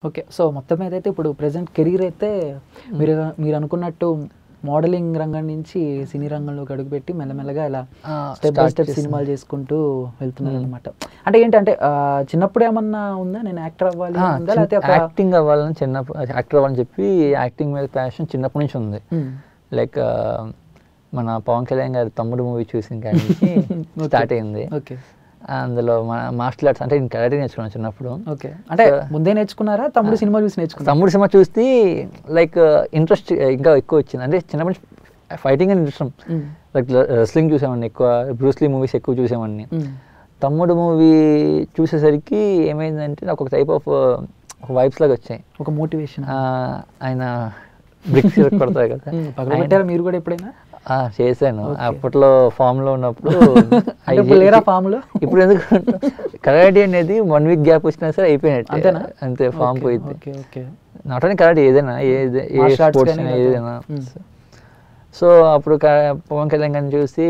Okay so మొత్తం మీద అయితే ఇప్పుడు ప్రెసెంట్ కెరీర్ అయితే మీరు మీరు అనుకున్నట్టు మోడలింగ్ రంగం నుంచి సినీ రంగంలోకి అడుగుపెట్టి మెల్లమెల్లగా ఇలా ఆ, స్టెప్ బై start స్టెప్ చేశాను. సినిమాలు చేసుకుంటూ వెళ్తున్నారు అనమాట అంటే ఏంటంటే ఆ, చిన్నప్పుడు ఏమన్నా ఉందా నేను యాక్టర్ అవ్వాలి ఆ, అని ఉందా చిన్న- లేకపోతే ఒక యాక్టింగ్ అవ్వాలని చిన్నప్పుడు యాక్టర్ అవ్వాలని చెప్పి యాక్టింగ్ మీద ప్యాషన్ చిన్నప్పటి నుంచి ఉంది మ్మ్. లైక్ మన పవన్ కళ్యాణ్ గారి తమ్ముడు మూవీ చూసిన కానీ స్టార్ట్ అయింది ఓకే అందులో మన మార్షల్ ఆర్ట్స్ అంటే నేను కరాటే నేర్చుకున్నాను చిన్నప్పుడు ఓకే అంటే ముందే నేర్చుకున్నారా తమ్ముడు సినిమా చూసి నేర్చుకున్నారా తమ్ముడు సినిమా చూస్తే లైక్ ఇంట్రెస్ట్ ఇంకా ఎక్కువ వచ్చింది అంటే చిన్నప్పటి నుంచి ఫైటింగ్ అని ఇష్టం మ్మ్. లైక్ రెస్లింగ్ చూసేవాడిని ఎక్కువ బ్రూస్లీ మూవీస్ ఎక్కువ చూసేవాడిని మ్మ్. తమ్ముడు మూవీ చూసేసరికి ఏమైందంటే నాకు ఒక టైప్ ఆఫ్ వైబ్స్ లాగా వచ్చాయి ఒక మోటివేషన్ ఆ, ఆయన బ్రిక్స్ కొడతారు కదా పగలబెట్టారా మీరు కూడా ఎప్పుడైనా ఆ, చేశాను Okay. అప్పట్లో ఫామ్ లో ఉన్నప్పుడు అంటే ఇప్పుడు లేరా ఫామ్ లో ఇప్పుడు ఎందుకు కరాటే అనేది వన్ వీక్ గ్యాప్ వచ్చినా సరే అయిపోయినట్టు అంతేనా? అంతే ఫామ్ ఓకే, పోయింది okay okay not only karate ఏదైనా ఏది- ఏ Martial arts స్పోర్ట్స్ కానీ అయినా లేకపోతే- ఏదైనా మ్మ్. సో అప్పుడు క- పవన్ కళ్యాణ్ గారిని చూసి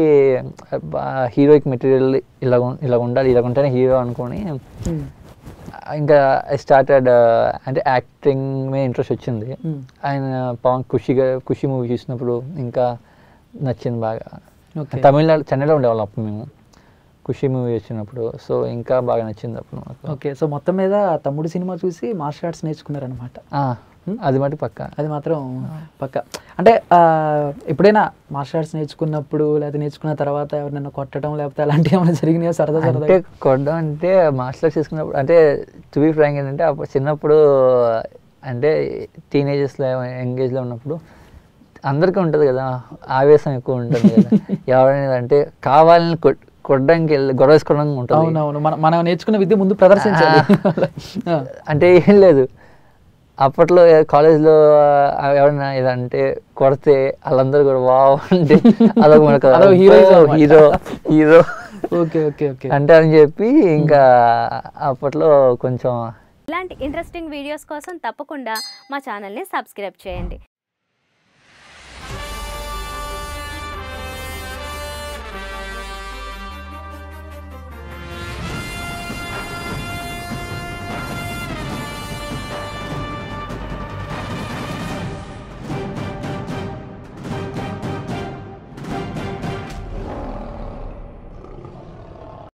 హీరోయిక్ మెటీరియల్ ఇలా ఉం- ఇలా ఉండాలి ఇలా ఉంటేనే హీరో అనుకొని మ్మ్. ఇంకా ఐ స్టార్టెడ్ అంటే యాక్టింగ్ మీద ఇంట్రెస్ట్ వచ్చింది మ్మ్. ఆయన పవన్ ఖుషిగా ఖుషి మూవీ చూసినప్పుడు ఇంకా నచ్చింది బాగా ఓకే తమిళనాడు చెన్నైలో ఉండేవాళ్ళం అప్పుడు మేము ఖుషి మూవీ వచ్చినప్పుడు సో ఇంకా బాగా నచ్చింది అప్పుడు నాకు ఓకే సో మొత్తం మీద తమ్ముడు సినిమా చూసి మార్షల్ ఆర్ట్స్ నేర్చుకున్నారనమాట ఆ, అది మటు పక్క అది మాత్రం పక్క అంటే ఆ, ఎప్పుడైనా మార్షల్ ఆర్ట్స్ నేర్చుకున్నప్పుడు లేకపోతే నేర్చుకున్న తర్వాత ఎవరినైనా కొట్టడం లేకపోతే అలాంటివి ఏమైనా జరిగినాయో సరదా అంటే సరదా కొట్టడం అంటే మార్షల్ ఆర్ట్స్ చేసుకున్నప్పుడు అంటే టు బి ఫ్రాంక్ ఏంటంటే అప్పుడు చిన్నప్పుడు అంటే టీనేజెస్లో ఎంగేజ్లో ఉన్నప్పుడు అందరికీ ఉంటుంది కదా ఆవేశం ఎక్కువ ఉంటుంది కదా ఎవరైనా అంటే కావాలని కొట్- కొట్టడానికి వెళ్ళి గొడవ వేసుకోవడానికి ఉంటుంది అవునవును మనం మనం నేర్చుకున్న విద్య ముందు ప్రదర్శించాలి ఆ. అంటే ఏం లేదు అప్పట్లో కాలేజ్లో ఎవరైనా ఏదంటే కొడితే వాళ్ళందరూ కూడా వావ్ అంటే అదొక మనకు అదొక heroism అన్నమాట. Hero hero okay okay okay అంటే అని చెప్పి ఇంకా అప్పట్లో కొంచెం ఇలాంటి ఇంట్రెస్టింగ్ వీడియోస్ కోసం తప్పకుండా మా ఛానల్ని సబ్స్క్రైబ్ చేయండి